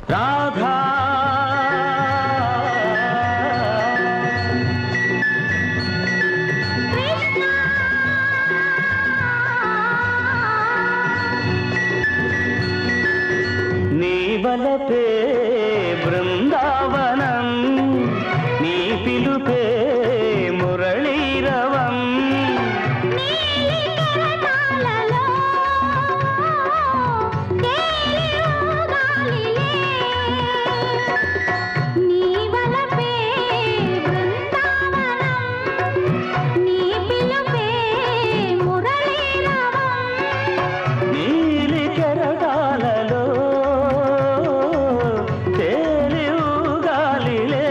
రాధా నీ వలపే బృందావనం నీ పిలుపే మురళీరవం నీలి కెరటాలలో తేలి ఊగాలిలే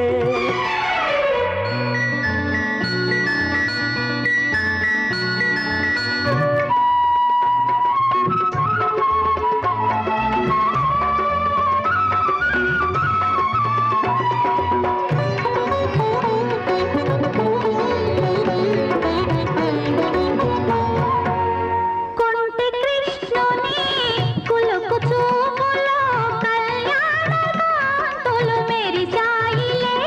కొంటి కృష్ణుని కులుకు చూపులో కళ్యాణ కాంతులు మెరిశాయిలే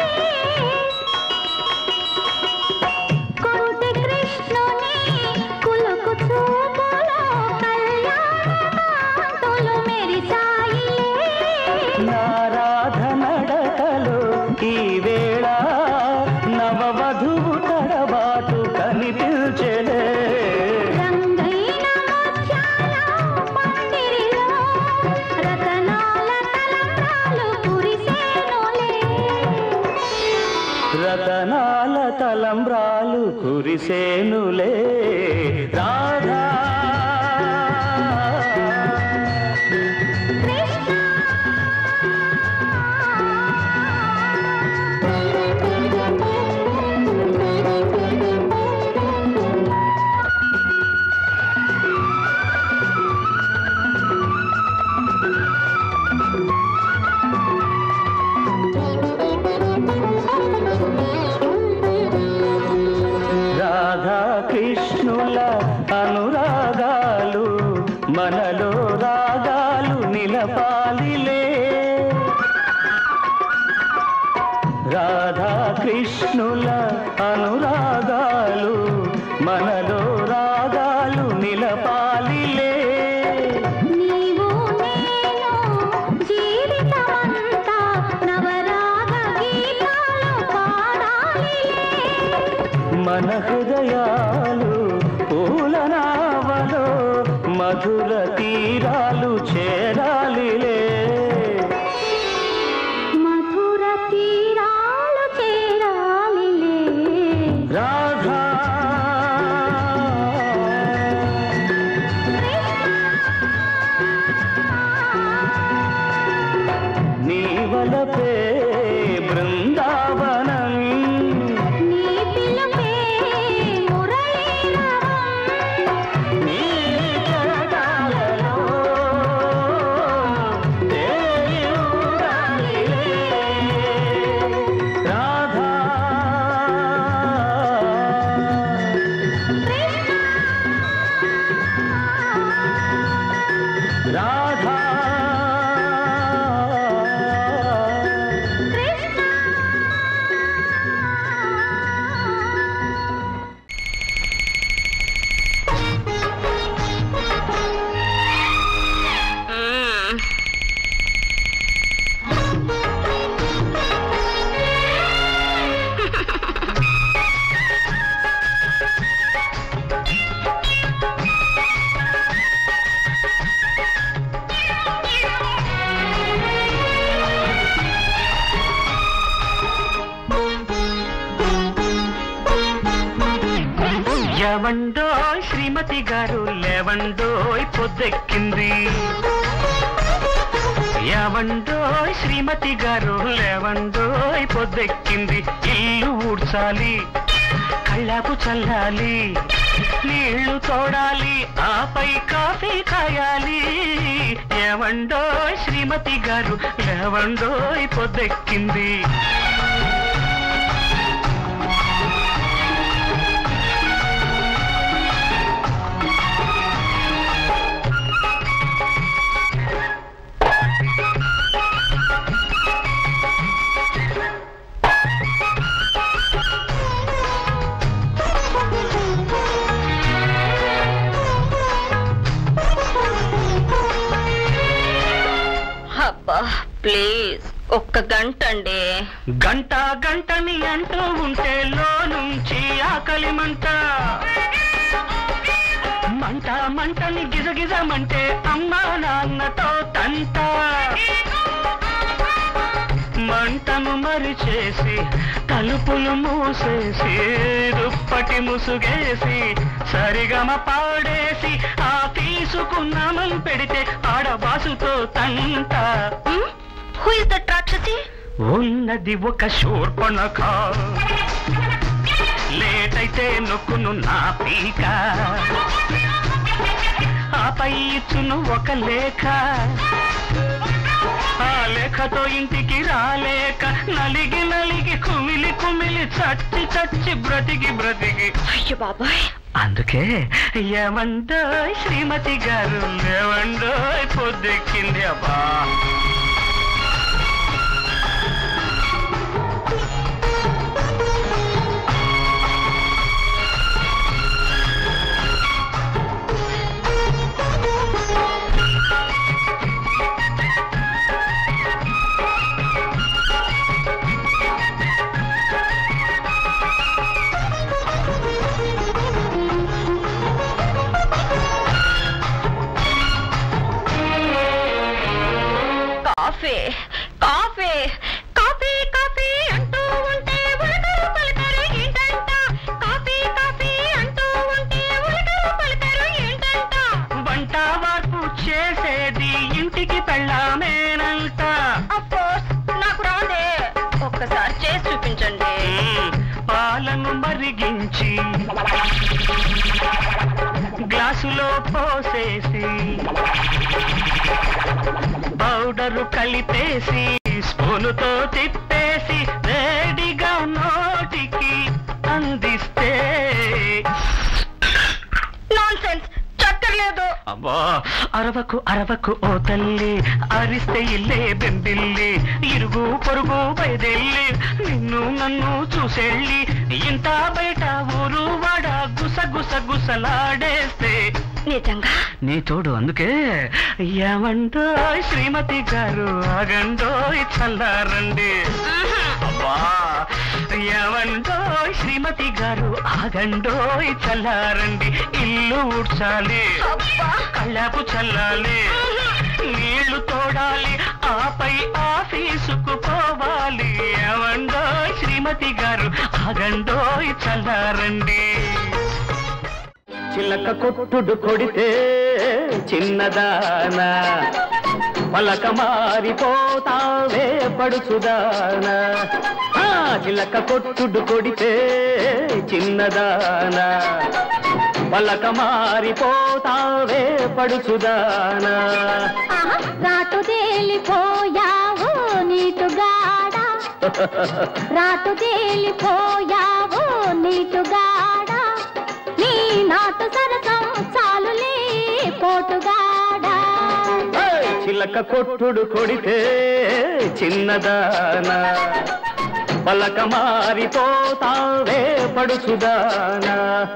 కొంటి కృష్ణుని కులుకు చూపులో కళ్యాణ కాంతులు మెరిశాయిలే నారాధ నడకలో ఈ వేళ నవవధువు తడబాటు కనిపించలే రంగైన ముత్యాల పందిరిలో రతనాల తలంబ్రాలు కురిసేనులే రతనాల తలంబ్రాలు కురిసేనులే రాధా రాధా కృష్ణుల అనురాగాలు మనలో రాగాలు నిలపాలిలే రాధా కృష్ణుల అనురాగాలు మనలో రాగాలు నిలపాలిలే నీవు నేను జీవితమంతా నవరాగ గీతాలు పాడాలిలే మన హృదయాలు పూలనావలో మధుర తీరాలు చేరాలిలే మధుర తీరాలు చేరాలిలే రాధా నీ వలపే బృందావనం నీ పిలుపే మురళీరవం నీ జగడాలలో తేలి ఊగాలిలే. రాధా రాధా ఎవండో శ్రీమతి గారు లేవండో పొద్దెక్కింది ఎవండో శ్రీమతి గారు లేవండో పొద్దెక్కింది ఇల్లు ఊడ్చాలి కళ్ళకు చల్లాలి నీళ్లు తోడాలి ఆపై కాఫీ కాయాలి ఏవండో శ్రీమతి గారు లేవండో పొద్దెక్కింది ప్లీజ్ ఒక్క గంట అండి గంట గంటని అంటూ ఉంటే లో నుంచి ఆకలి మంట మంట మంటని గిజగిజమంటే అమ్మా నాన్నతో తంట మంటను మరిచేసి తలుపులు మూసేసి దుప్పటి ముసుగేసి సరిగమ పాడేసి ఆ తీసుకున్నామని పెడితే ఆడబాసుతో తంట హూ ఇస్ దట్ రాక్షసి ఉన్నది ఒక శూర్పణక లేట్ అయితే నొక్కును నా పీక ఆపై ఇచ్చును ఒక లేఖ ఆ లేఖతో ఇంటికి రాలేక నలిగి నలిగి కుమిలి కుమిలి చచ్చి చచ్చి బ్రతికి బ్రతికి అయ్యో బాబాయ్ అందుకే ఏమండో శ్రీమతి గారు ఏమండో పొద్దెక్కింది అబ్బా కాఫీ కాఫీ కాఫీ కాఫీ అంటూ ఉంటే ఉలకలు పలకరు ఏంటంట కాఫీ కాఫీ అంటూ ఉంటే ఉలకలు పలకరు ఏంటంట వంట వార్పు చేసేది ఇంటికి పెళ్ళామేనంట అఫ్ కోర్స్ నాకు రాదే ఒక్కసారి చేసి చూపించండి పాలను మరిగించి గ్లాసులో పోసేసి పౌడరు కలిపేసి స్పూనుతో తిప్పేసి వేడిగా నోటికి అందిస్తే నాన్ సెన్స్ చక్కర్లేదు అబ్బా అరవకు అరవకు ఓ తల్లి అరిస్తే ఇల్లే బెంబిల్లి ఇరుగు పొరుగు బయదెల్లి నిన్ను నన్ను చూసెళ్ళి ఇంత బయట ఊరు వాడ గుస గుస గుసలాడేస్తే నిజంగా నీ తోడు అందుకే ఏమంటో శ్రీమతి గారు ఆగండో చల్లారండి అబ్బా ఏమంటో శ్రీమతి గారు ఆగండో చల్లారండి ఇల్లు ఊడ్చాలి అబ్బా కళ్ళాపు చల్లాలి నీళ్లు తోడాలి ఆపై ఆఫీసుకు పోవాలి ఏమండో శ్రీమతి గారు ఆగండో చల్లారండి చిలక కొట్టుడు కొడితే చిన్నదానా పలక మారిపోతావే పడుచుదానా ఆ, చిలక కొట్టుడు కొడితే చిన్నదానా పలక మారిపోతావే పడుచుదానా ఆహా, రాటు తేలిపోయావు నీటుగాడ రాటు తేలిపోయావు నీటుగాడ నీ నాటు సరసం చాలులే పోటుగాడ ఏయ్! చిలక కొట్టుడు కొడితే చిన్నదానా పలక మారిపోతావే పడుచుదానా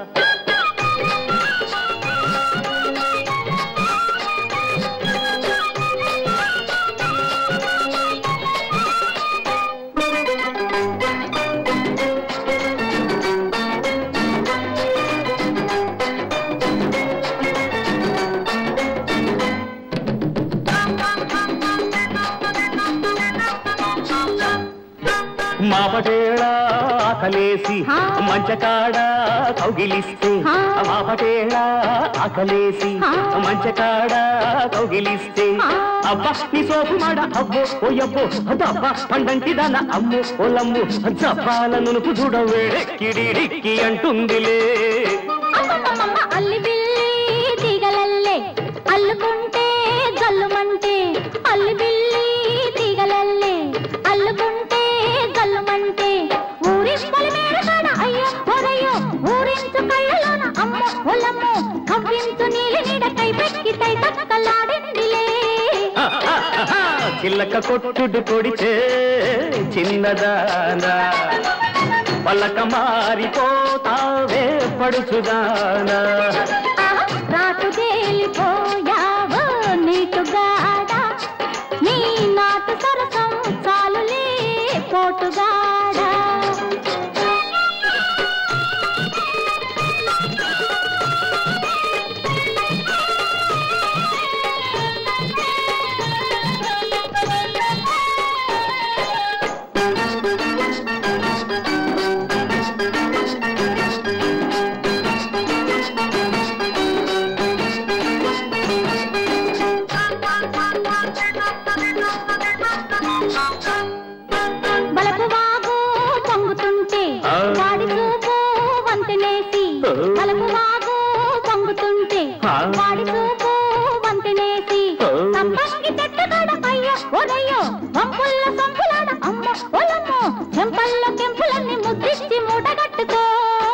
మాపటేళ ఆకలేసి ఆ. మంచకాడ కౌగిలిస్తే ఆ. మాపటేళ ఆకలేసి ఆ. మంచకాడ కౌగిలిస్తే ఆ. అబ్బా నీ సోపు మాడ అబ్బో ఓయబ్బో అబ్బా పండంటి దాన అమ్ము ఓలమ్ము జపాల నునుపు చూడవేడెక్కిడిడిక్కి అంటుందిలే అమ్మమ్మమ్మ అల్లి బిల్లి తీగలల్లే అల్లుకుంటే జల్లుమంటే అల్లి బిల్లి తీగలల్లే అల్లుకుంటే జల్లుమంటే ఊరి పొలిమేర కాడ అయ్యో ఒరయ్యో ఊరించు కళ్ళలోన అమ్మ ఒలమ్మ కవ్వించు నీలి నీడ కై పెక్కి తై తక్కలాడిందిలే ఆ, ఆ, ఆ, చిల్లక కొట్టుడు కొడితే చిన్నదానా పలక మారిపోతావే పడుచుదానా ఆహా, రాటు తేలిపోయావో నీటుగాడ నీ నాటు సర బలపు వాగు పొంగుతుంటే ఆ. వాడి చూపు వంతెనేసి ఆ. బలపు వాగు పొంగుతుంటే ఆ. వాడి చూపు వంతెనేసి ఆ. సంపంగి చెట్టుగాడ అయ్యో ఒరయ్యో వంపుల్ల సంపులాడ అమ్మ ఒలమ్మో చెంపల్లో కెంపులన్నీ ముద్దిచ్చి మూటగట్టుకో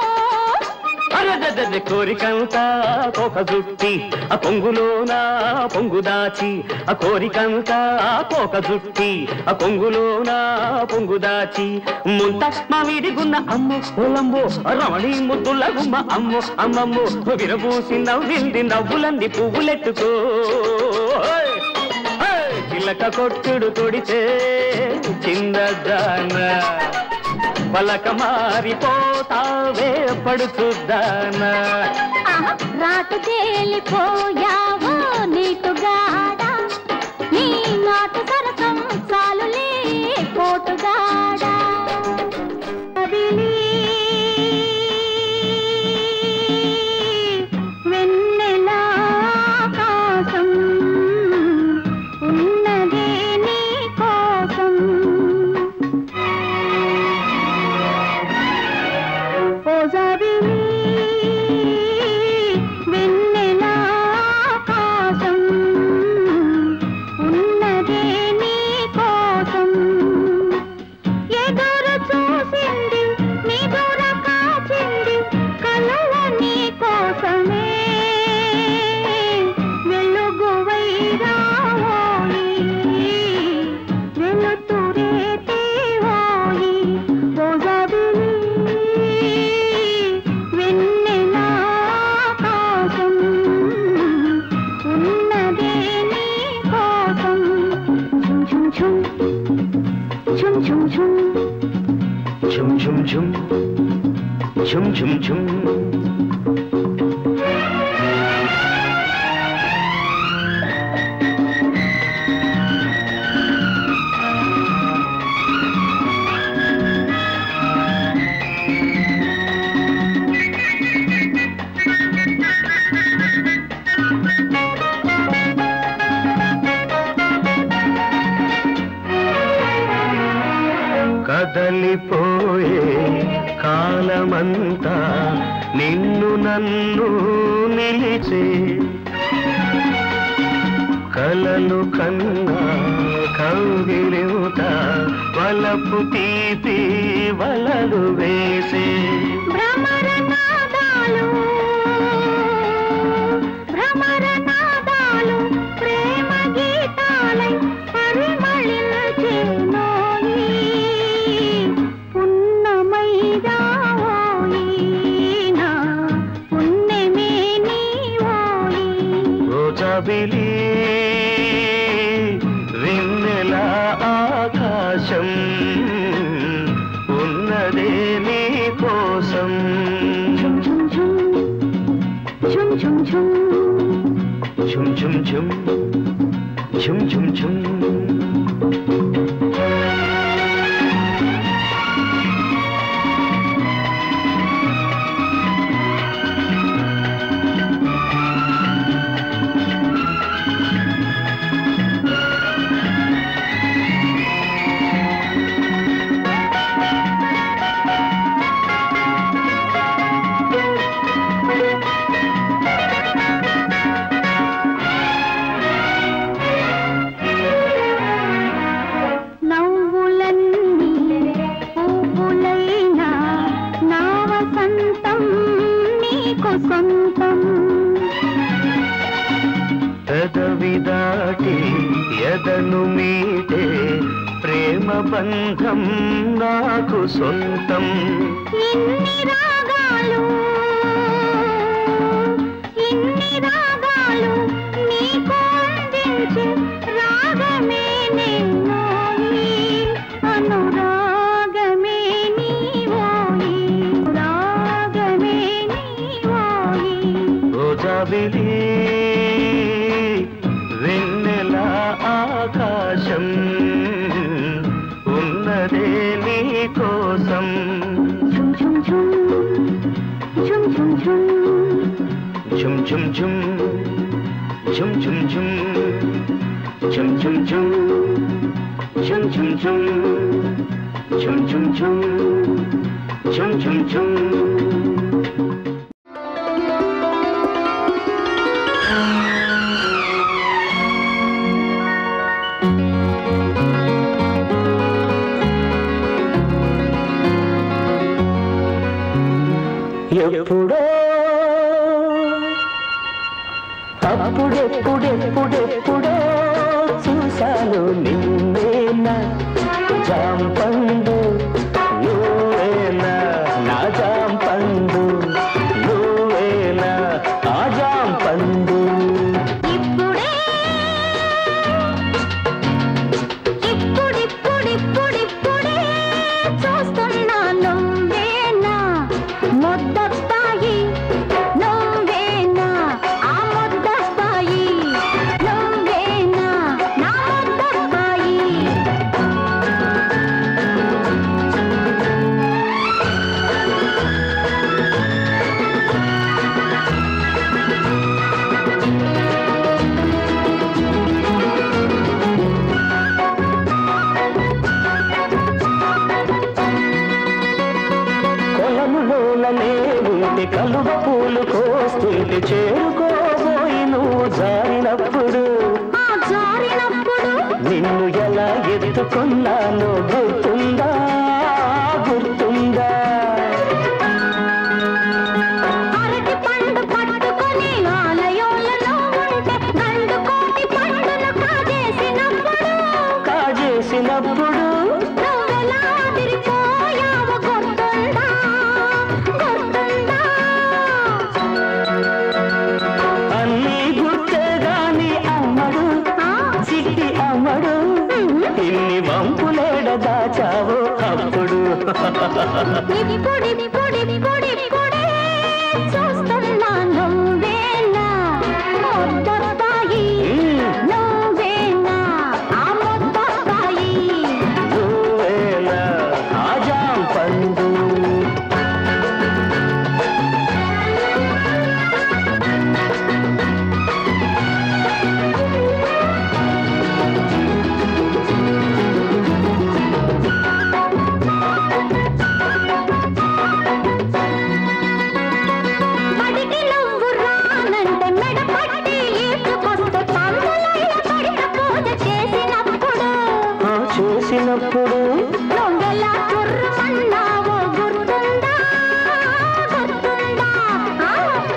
అరదదది కోరికంతా కోక జుట్టి ఆ పొంగులోన పొంగు దాచి ఆ కోరికంతా కోక జుట్టి ఆ పొంగులోన పొంగు దాచి ముంత మామిడి గున్న అమ్ము పొలంబో రమణి ముద్దుల గుమ్మ అమ్ము అమ్మమ్ము విరబూసి నవ్వింది నవ్వులంది పువ్వులెట్టుకో ఓయ్! ఓయ్! చిలక కొట్టుడు కొడితే చిన్నదాన పలక మారిపోతావే పడుచుద్దానా ఆహా, రాటు తేలిపోయావో నీటుగాడ నీ నాటు సరసం చాలులే పోటుగాడ కదిలి వెన్నెలా ఆకాశం ఉన్నదే నీ కోసం ఓజాబిలి వెన్నెలా ఆకాశం ఉన్నదే నీ కోసం ఎదురు చూసింది నీ దూర కాచింది కలల నీ కోసమే వెలుగువై రావోయి వెలుతురే తేవోయి ఓజాబిలి వెన్నెలా ఆకాశం ఉన్నదే నీ కోసం ఝుమ్ ఝుమ్ ఝుమ్ ఝుమ్ ఝుమ్ ఝుమ్ ఝుమ్ ఝుమ్ ఝుమ్ ఝుమ్ ఝుమ్ ఝుమ్ కదలిపోయే కాలమంతా నిన్ను నన్ను నిలిచే కలలు కన్నా కౌగిలివుత వలపు తీపి వలలు వేసే భ్రమరనాదాలు భ్రమరనాదాలు ప్రేమ గీతాలై పరిమళించేనోయి పున్నమై రావోయి నా పుణ్యమే నీవోయి రోజాబిలి వెన్నెల ఆకాశం ఉన్నదే నీ కోసం ఝుమ్ ఝుమ్ ఝుమ్ ఝుమ్ ఝుమ్ ఝుమ్ ఝుమ్ ఝుమ్ ఝుమ్ ఝుమ్ ఝుమ్ ఝుమ్ నవ్వులన్నీ పువ్వులైనా నా వసంతం నీకు సొంతం పెదవి దాటి ఎదను మీటే ప్రేమ బంధం నాకు సొంతం ఇన్ని రాగాలు ఇన్ని రాగాలు నీకు అందించే రాగమే నిన్నోయి అనురాగమే నీవోయి రాగమే నీవోయి రోజాబిలి వెన్నెల ఆకాశం ఉన్నదే నీ కోసం ఝుమ్ ఝుమ్ ఝుమ్ ఝుమ్ ఝుమ్ ఝుమ్ ఝుమ్ ఝుమ్ ఝుమ్ ఝుమ్ ఝుమ్ ఝుమ్ ఝుమ్ ఝుమ్ ఝుమ్ ఝుమ్ ఝుమ్ ఝుమ్ ఝుమ్ ఝుమ్ ఝుమ్ ఎప్పుడో అప్పుడెప్పుడెప్పుడెప్పుడో చూశాను నిన్నేనా జాంపండు నువ్వేనా నా జాంపండు నువ్వేనా ఆ జాంపండు ఇప్పుడే ఇప్పుడిప్పుడిప్పుడిప్పుడే చూస్తున్నా నువ్వేనా ముద్దబ్బాయి నువ్వేనా ఆ ముద్దబ్బాయి నువ్వేనా నా ముద్దబ్బాయి కొలనులోనే ఉంటే కలువ పూలు కోస్తుంటే చేరుకోబోయి నువ్వు జారినప్పుడు ఆ జారినప్పుడు నిన్ను ఎలా ఎత్తుకున్నానో గుర్తుందా గుర్తుందా అరటి పండు పట్టుకొని ఆలయంలో ఉంటే గండు కోటి పండును కాజేసినప్పుడు కాజేసినప్పుడు నువ్వెలా తిరిగిపోయావో గుర్తుందా గుర్తుందా అన్నీ గుర్తే గాని అమ్మడు ఆ? చిట్టి అమ్మడు ఇన్ని వంపులేడ దాచావో అప్పుడు ఇప్పుడిప్పుడిప్పుడిప్పుడే చూస్తున్నా నువ్వేనా ముద్దబ్బాయి నువ్వేనా ఆ ముద్దబ్బాయి నువ్వేనా ఆజాం పండు పడికి నువ్వు రానంటే మెడ పట్టి ఈడ్చుకొస్తే పందులయ్య పడిన పూజ చేసినప్పుడు ఆ చేసినప్పుడు నువ్వెలా కుర్రమన్నావో గుర్తుందా గుర్తుందా ఆ?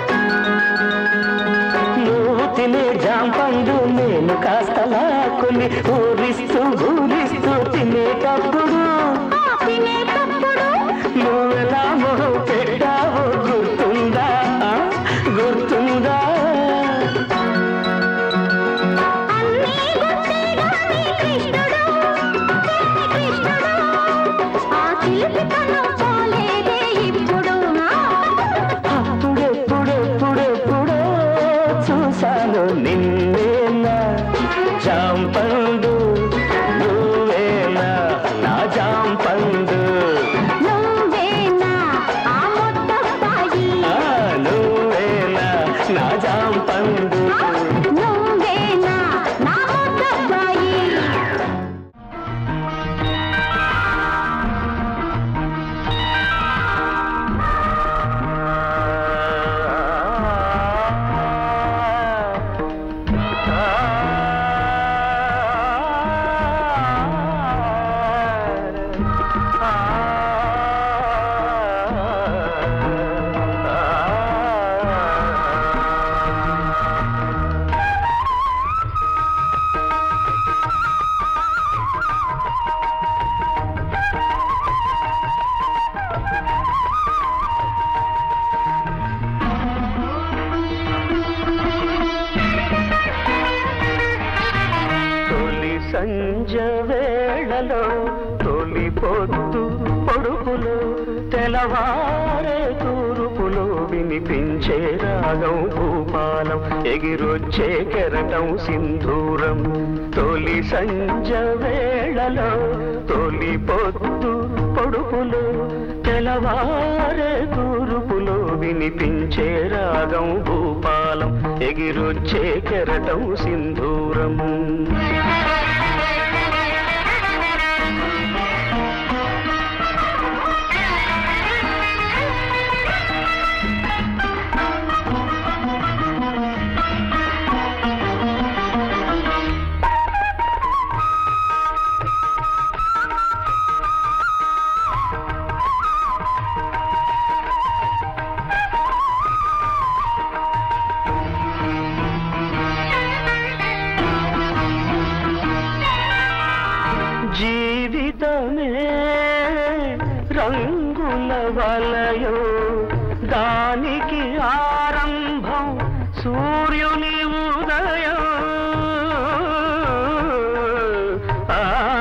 నువ్వు తినే జాంపండు నేను కాస్త లాక్కుని ఊరిస్తూ ఊరిస్తూ తినేటప్పుడు ఆ తినేటప్పుడు నువ్వెలా మొహం పెట్టావో గుర్తుందా గుర్తుందా అన్నీ గుర్తేగాని కృష్ణుడు చిన్ని కృష్ణుడు ఆ చిలిపితనం పోలేదే ఇప్పుడు ఆ? అప్పుడెప్పుడెప్పుడెప్పుడో చూశాను నిన్నేనా జాంపండు నువ్వేనా నా జాంపండు నువ్వేనా ఆ ముద్దబ్బాయి ఆ, నువ్వేనా నా జాంపండు నువ్వేనా నా ముద్దబ్బాయి తొలి సంజ వేళలో తొలి పొద్దు పొడుపులో తెలవారే తూర్పులో వినిపించే రాగం భూపాలం ఎగిరొచ్చే కెరటం సింధూరం తొలి సంజ వేళలో తొలి పొద్దు పొడుపులో తెలవారే తూర్పులో వినిపించే రాగం భూపాలం భూపాలం ఎగిరొచ్చే కెరటం సింధూరం జీవితమే రంగుల వలయో దానికి ఆరంభం సూర్యుని ఉదయం ఆ,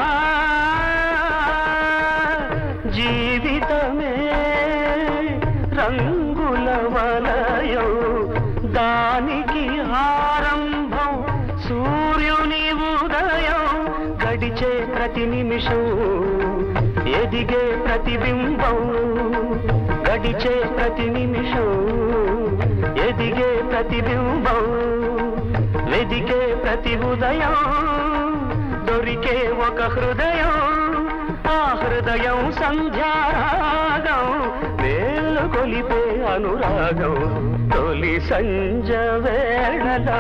జీవితమే రంగుల వలయో దానికి ఆరంభం సూర్యుని ఉదయం గడిచే ప్రతి నిమిషం ఎదిగే ప్రతిబింబం గడిచే ప్రతి నిమిషం ఎదిగే ప్రతిబింబం వెదికే ప్రతి ఉదయం దొరికే ఒక హృదయం ఆ హృదయం సంధ్యారాగం వేలు కొలిపే అనురాగం తొలి సంజ వేళలా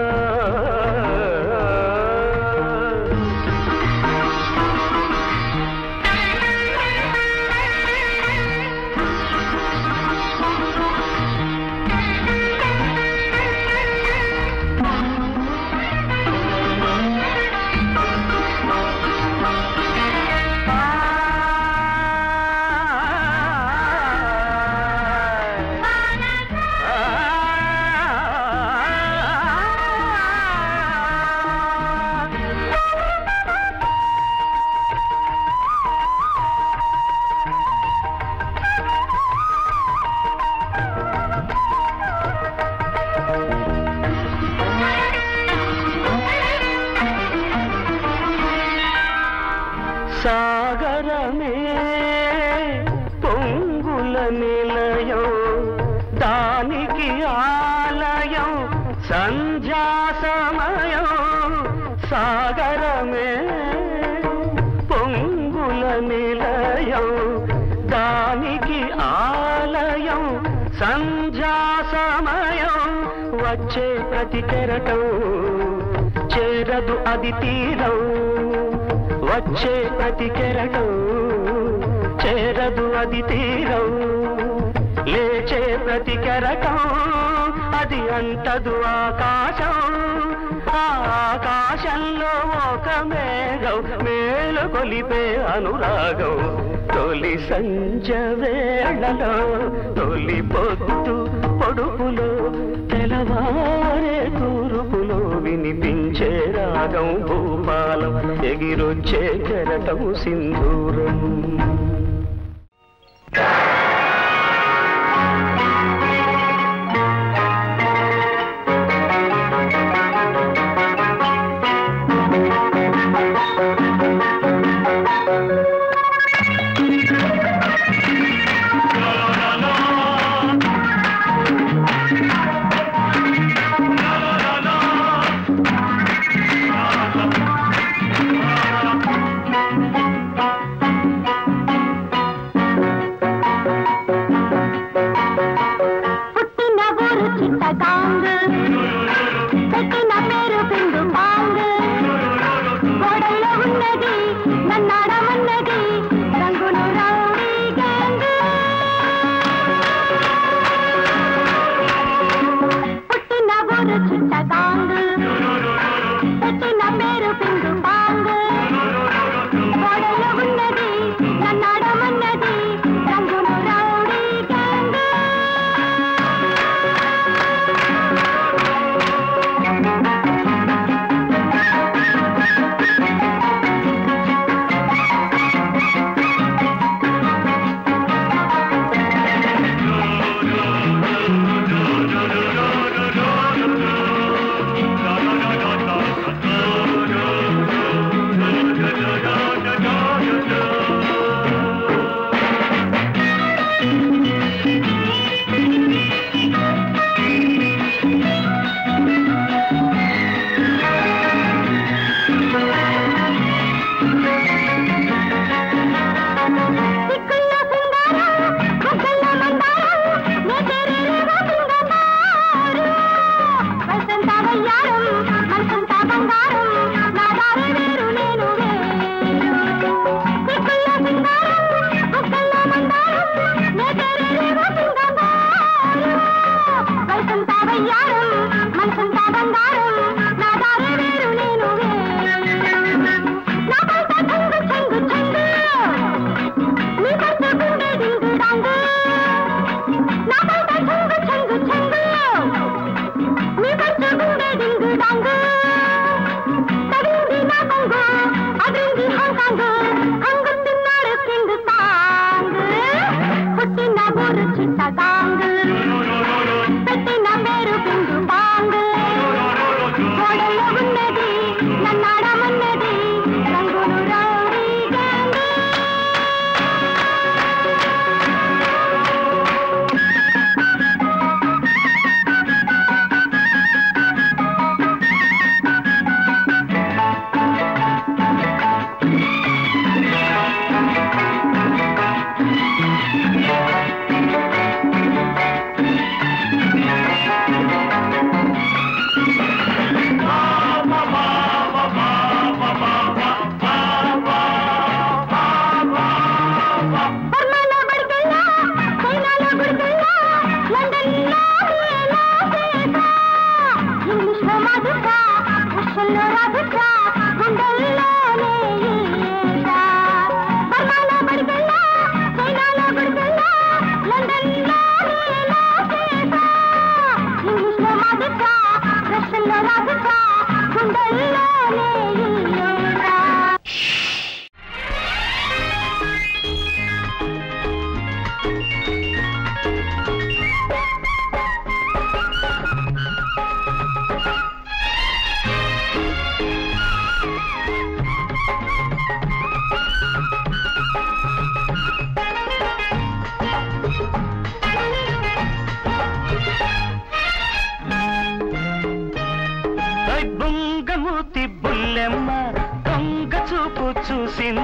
సాగరమే పొంగుల నిలయం దానికి ఆలయం సంధ్యా సమయం సాగరమే పొంగుల నిలయం దానికి ఆలయం సంధ్యా సమయం వచ్చే ప్రతి కెరటం చేరదు అది తీరం వచ్చే ప్రతి కెరటం చేరదు అది తీరం లేచే ప్రతి కెరటం అది అంటదు ఆకాశం ఆ ఆకాశంలో ఒక మేఘం మేలు కొలిపే అనురాగం తొలి సంజ వేళలో తొలి పొద్దు పొడుపులో తెలవారే తూర్పులో వినిపించే రాగం భూపాలం ఎగిరొచ్చే కెరటం సింధూరం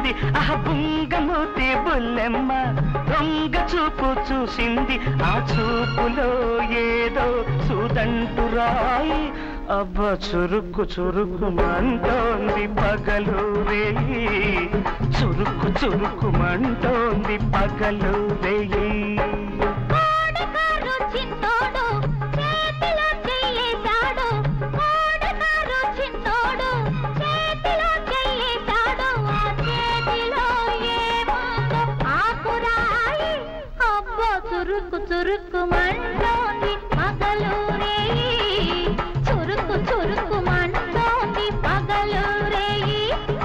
చూసింది ఆ బుంగమూతి బుల్లెమ్మ దొంగ చూపు చూసింది ఆ చూపులో ఏదో సుదంటు రాయి అబ్బ చురుకు చురుకు మంటోంది పగలు రేయి చురుకు చురుకు మంటోంది పగలు రేయి కోడకారు చిన్నోడు చేతిలో చెయ్యేశాడు కోడకారు చిన్నోడు చేతిలో చెయ్యేశాడు ఆ చేతిలో ఏముందో ఆకురాయి అబ్బో చురుకు చురుకు మంటోంది పగలు రేయి చురుకు చురుకు మంటోంది పగలు రేయి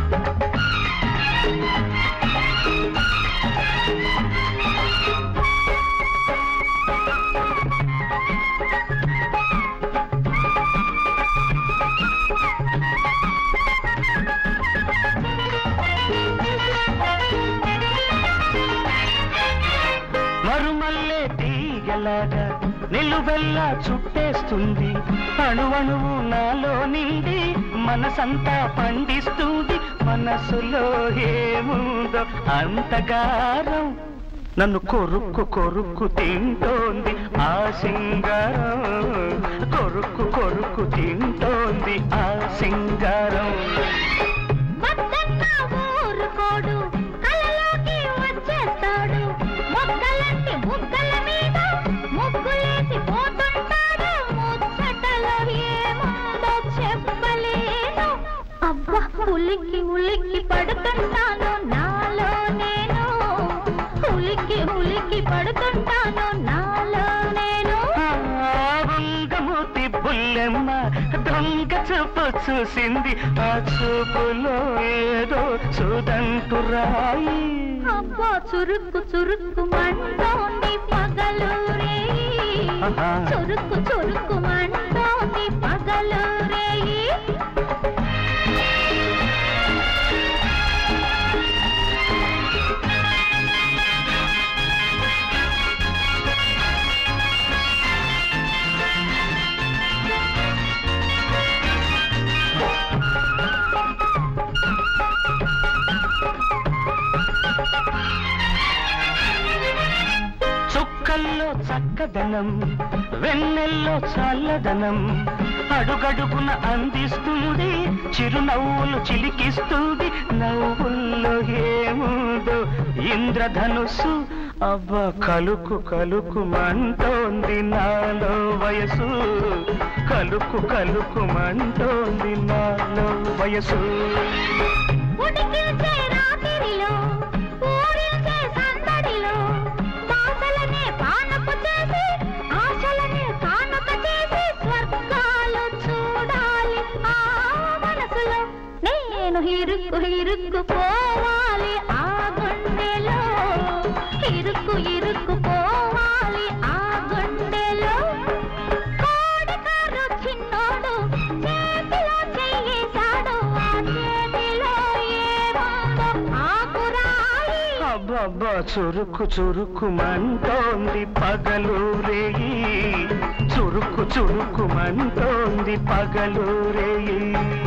మరుమల్లే తీగలాగా నిలువెల్లా చుట్టేస్తుంది అణువణువు నాలో నిండి మనసంతా పండిస్తుంది మనసులో ఏముందో అంతగారం నన్ను కొరుక్కు కొరుక్కు తింటోంది ఆ సింగారం కొరుక్కు కొరుక్కు తింటోంది ఆ సింగారం వద్దన్న ఊరుకోడు కలలోకి వచ్చేస్తాడు మొక్కలంటి ముక్కల మీద ముగ్గులేసి పోతుంటాడు ముచ్చటలో ఏముందో చెప్పలేను అబ్బా ఉలిక్కి ఉలిక్కి పడుతుంటాను నాలో నేను ఉలిక్కి ఉలిక్కి పడుతుంటాను నాలో నేను వంగమూతి బుల్లెమ్మ దొంగ చూపు చూసింది ఆ చూపులో ఏదో సుదంటు రాయి అబ్బా చురుక్కు చురుక్కు మంటోంది పగలు రేయి ఆహా. చురుక్కు చురుక్కు మంటోంది పగలు రేయి చుక్కల్లో చక్కదనం వెన్నెల్లో చల్లదనం అడుగడుగున అందిస్తుంది చిరునవ్వులు చిలికిస్తుంది నవ్వుల్లో ఏముందో ఇంద్రధనుస్సు అవ్వ కలుకు కలుకు మంటోంది నాలో వయసు కలుకు కలుకు మంటోంది నాలో వయసు ఉడికిల్చే రాత్రిలో ఊరిల్చే సందడిలో బాసలనే పానపు చేసి ఆశలనే కానుక చేసి స్వర్గాలు చూడాలి ఆ మనసులో నేను ఇరుక్కు ఇరుక్కు పోవాలి ఆ గుండెలో ఇరుక్కు ఇరుక్కు పోవాలి ఆ గుండెలో కోడకారు చిన్నోడు చేతిలో చెయ్యేశాడు ఆ చేతిలో ఏముందో ఆకురాయి అబ్బబ్బా చురుకు చురుకు మంటోంది పగలు రేయి చురుకు చురుకు మంటోంది పగలు రేయి